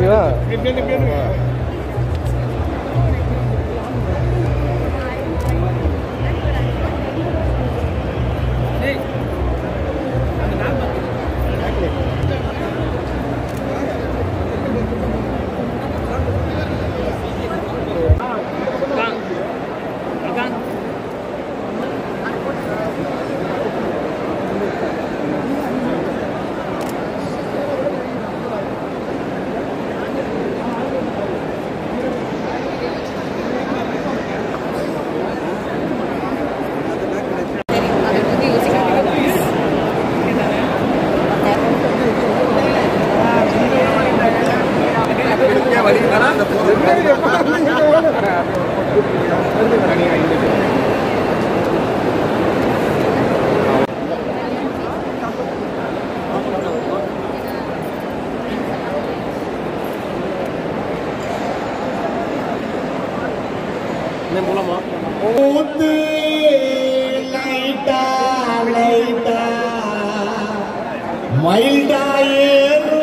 ஓகேவா என்ன மூலமா ஊத்து லைட்டா லைட்டா மைல்டா ஏறும்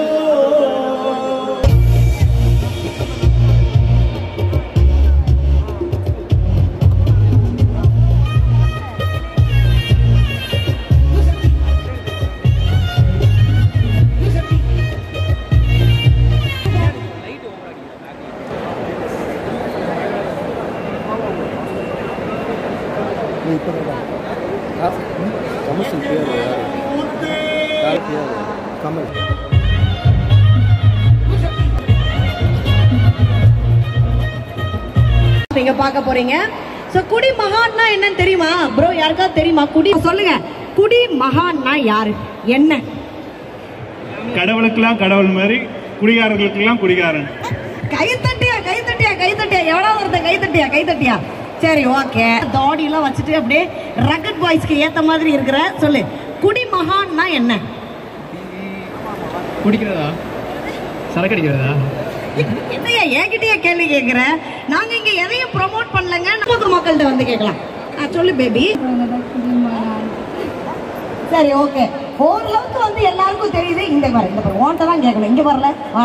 கமர்ஷியல் பேர் யாரு யார் பேர் கமல் நீங்க பார்க்க போறீங்க சோ குடி மகான்னா என்னன்னு தெரியுமா ப்ரோ யாருக்காவது தெரியுமா குடி சொல்லுங்க குடி மகான்னா யாரு என்ன கடவுளுக்கெல்லாம் கடவுள் மாதிரி குடிகாரர்களுக்கெல்லாம் குடிகாரன் கை தட்டியா கை தட்டியா கை தட்டியா எவ்வளவு ஒருத்தன் கை தட்டியா கை தட்டியா சரி ஓகே தாடி எல்லாம் வச்சுட்டு அப்படியே ரகட் பாய்ஸ்க்கு ஏத்த மாதிரி இருக்கிற சொல்லு குடி மகான்னா என்ன குடிக்கிறதா சரக்கு அடிக்கிறதா என்னையா என்கிட்டயே கேள்வி கேக்குற நாங்க இங்க எதையும் ப்ரோமோட் பண்ணலங்க பொது மக்கள்கிட்ட வந்து கேட்கலாம் ஆ, சொல்லு பேபி சரி ஓகே ஓரளவுக்கு வந்து எல்லாருக்கும் தெரியுது இந்த பாரு இந்த பாரு ஓன்ட்ட தான் கேட்கணும் இங்க வரல வாழ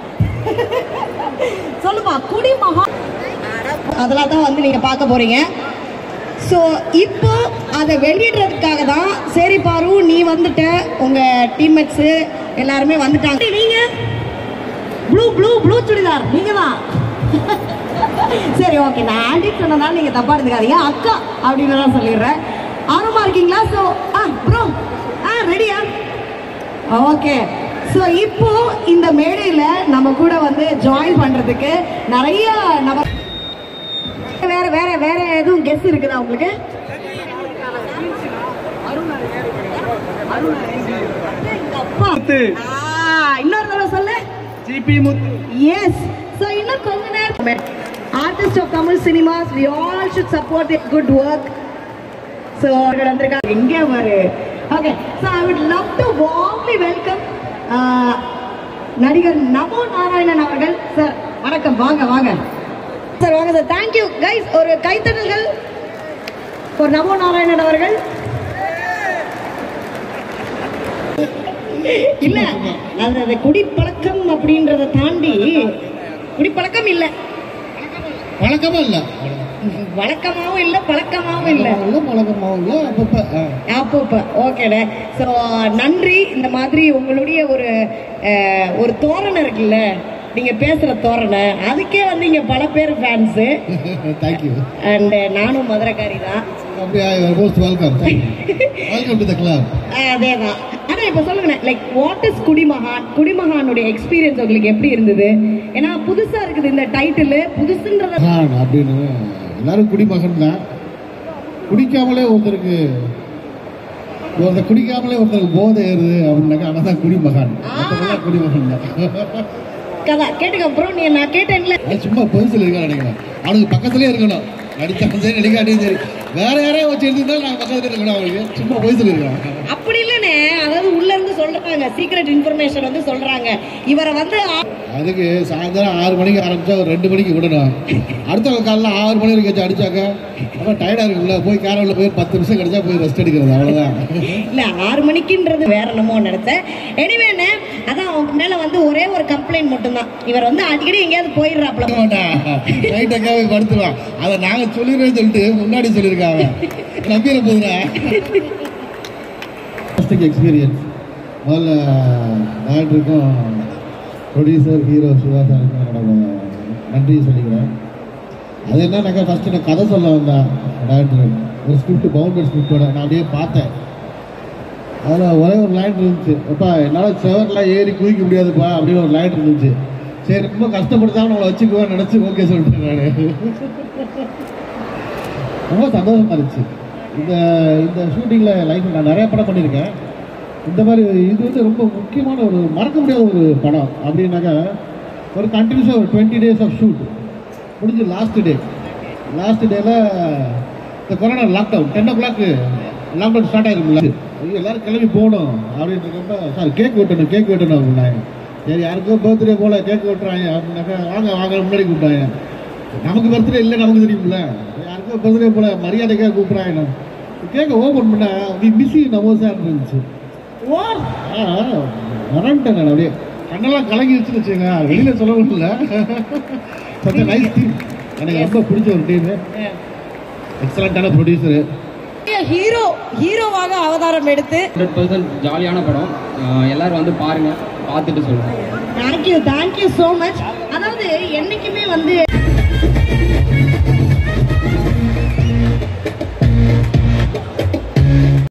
சொல்லுப்பா குடி மகா அதெல்லாம் தான் வந்து நீங்க பார்க்க போறீங்க ஸோ இப்போ அதை வெளியிடுறதுக்காக தான் சரி பாரு நீ வந்துட்ட உங்க டீம்மேட்ஸு எல்லாருமே வந்துட்டாங்க நீங்க ப்ளூ ப்ளூ ப்ளூ சுடிதார் நீங்க தான் சரி ஓகே நான் ஆண்டி சொன்னதால நீங்க தப்பா எடுத்துக்காதீங்க அக்கா அப்படின்னு தான் சொல்லிடுறேன் ஆர்வமா இருக்கீங்களா ஸோ ஆ ப்ரோ ஆ ரெடியா ஓகே ஸோ இப்போ இந்த மேடையில நம்ம கூட வந்து ஜாயின் பண்றதுக்கு நிறைய நம்ம வேற வேற வேற எதுவும் கெஸ் இருக்குதா உங்களுக்கு எங்க அப்பா ஆ, இன்னொரு தடவை சொல்லு ஜிபி முத்து எஸ் ஸோ இன்னும் கொஞ்ச நேரம் artist of Tamil cinemas we all should support it good work so அவர்கள் வந்திருக்காங்க எங்கே பாரு okay so I would love to warmly welcome நடிகர் நமோ நாராயணன் அவர்கள் சார் வணக்கம் வாங்க வாங்க சார் வாங்க சார் தேங்க்யூ கைஸ் ஒரு கைத்தட்டல்கள் ஒரு நமோ நாராயணன் அவர்கள் இல்ல அது அது குடிப்பழக்கம் அப்படின்றத தாண்டி குடிப்பழக்கம் இல்ல வழக்கமா இல்ல வழக்கமாவும் இல்ல பழக்கமாவும் இல்ல இல்ல பழக்கமாவும் இல்ல அப்பப்ப ஆ. அப்பப்ப ஓகேடா ஸோ நன்றி இந்த மாதிரி உங்களுடைய ஒரு அஹ், ஒரு தோரணை இருக்குல்ல நீங்க பேசுற தோரணை அதுக்கே வந்து இங்க பல பேர் ஃபேன்ஸு Thank you. அண்ட் நானும் மதுரைக்காரி தான் அப்படியா most welcome welcome to the club அதேதான் ஆனா இப்ப சொல்லுங்க லைக் வாட் இஸ் குடிமகான் குடிமகானுடைய எக்ஸ்பீரியன்ஸ் உங்களுக்கு எப்படி இருந்தது ஏன்னா புதுசா இருக்குது இந்த டைட்டில் புதுசுன்றத மகான் அப்படின்னு எல்லாரும் குடிமகன் தான் குடிக்காமலே ஒருத்தருக்கு ஒருத்தர் குடிக்காமலே ஒருத்தருக்கு போதை ஏறுது அப்படின்னாக்கா ஆனால் தான் குடிமகன் மற்றவங்களாம் குடிமகன் தான் கதா கேட்டுக்க அப்புறம் நீ நான் கேட்டேன்ல அது சும்மா பொதுசில் இருக்கா நினைக்கிறேன் அவனுக்கு பக்கத்துலேயே இருக்கணும் நடிச்சாலும் சரி நடிக்காட்டியும் சரி வேற யாரையும் வச்சு எழுதிருந்தாலும் நாங்கள் பக்கத்துல இருக்கணும் அவங்களுக்கு சும்மா பொதுசில் இருக்கான் அப்படி இல்லைண்ணே அதாவது உள்ள இருந்து சொல்றாங்க சீக்ரெட் இன்ஃபர்மேஷன் வந்து சொல்றாங்க இவரை வந்து ஆ- அதுக்கு சாயந்தரம் ஆறு மணிக்கு ஆரம்பிச்சா ஒரு ரெண்டு மணிக்கு விடணும் அடுத்த காலைல ஆறு மணி வரைக்கும் வச்சு அடிச்சாக்க அப்புறம் டயர்டாக இருக்குல்ல போய் கேரளில் போய் பத்து நிமிஷம் கிடைச்சா போய் ரெஸ்ட் எடுக்கிறது அவ்வளோதான் இல்ல ஆறு மணிக்குன்றது வேற என்னமோ நினைச்சேன் எனிவேன்னு அதான் அவங்க மேல வந்து ஒரே ஒரு கம்ப்ளைண்ட் மட்டும்தான் இவர் வந்து அடிக்கடி எங்கேயாவது போயிடுறாப்ல நைட் அக்கா போய் படுத்துருவான் அதை நாங்கள் சொல்லிடுறேன்னு சொல்லிட்டு முன்னாடி சொல்லியிருக்காங்க நம்பிட போதுடா ஃபஸ்ட்டுக்கு எக்ஸ்பீரியன்ஸ் முதல்ல டேரக்டருக்கும் ப்ரொடியூசர் ஹீரோ சிவா சாருக்கும் என்னோட நன்றி சொல்லிக்கிறேன் அது என்னன்னாக்கா ஃபஸ்ட்டு நான் கதை சொல்ல வந்தேன் டேரக்டர் ஒரு ஸ்கிரிப்ட் பவுண்டர் ஸ்கிரிப்டோட நான் அப்படியே பார்த்தேன் அதில் ஒரே ஒரு லைன் இருந்துச்சு அப்பா என்னால் செவர்லாம் ஏறி குதிக்க முடியாதுப்பா அப்படின்னு ஒரு லைன் இருந்துச்சு சரி ரொம்ப கஷ்டப்படுத்தாம நம்மளை வச்சுக்குவோம் நினச்சி ஓகே சொல்லிட்டேன் நான் ரொம்ப சந்தோஷமா இருந்துச்சு இந்த இந்த ஷூட்டிங்கில் லைஃப்பில் நான் நிறைய படம் பண்ணியிருக்கேன் இந்த மாதிரி இது வந்து ரொம்ப முக்கியமான ஒரு மறக்க முடியாத ஒரு படம் அப்படின்னாக்கா ஒரு கண்டினியூஸாக ஒரு டுவெண்ட்டி டேஸ் ஆஃப் ஷூட் முடிஞ்சு லாஸ்ட் டே லாஸ்ட் டேல இந்த corona lockdown ten o'clock lockdown start ஆயிருக்கும்ல ஐயோ எல்லாரும் கிளம்பி போகணும் அப்படின்றப்ப சார் கேக் வெட்டணும் கேக் வெட்டணும் அப்படின்னாங்க சரி யாருக்கோ பர்த்டே போல கேக் வெட்டுறாங்க அப்படின்னாக்கா வாங்க வாங்க முன்னாடி கூப்பிட்டாங்க நமக்கு பர்த்டே இல்லை நமக்கு தெரியும்ல யாருக்கோ பர்த்டே போல மரியாதைக்காக கூப்பிட்றாங்க கேக்க ஓப்பன் பண்ணா வி மிஸ் நம்ம சார் இருந்துச்சு ஆ மறந்துட்டேன் நான் அப்படியே கண்ணெல்லாம் கலங்கி வச்சுன்னு வச்சுங்க வெளியில சொல்ல முடியல சத்த நைஸ் டீம் எனக்கு ரொம்ப பிடிச்ச ஒரு டீம் எக்ஸலண்டான ப்ரொடியூசரு ஹீரோ ஹீரோவாக அவதாரம் எடுத்து ஹண்ட்ரட் பர்சன்ட் ஜாலியான படம் அஹ் எல்லாரும் வந்து பாருங்க பார்த்துட்டு சொல்லுங்க தேங்க்யூ தேங்க்யூ ஸோ மச் அதாவது என்னைக்குமே வந்து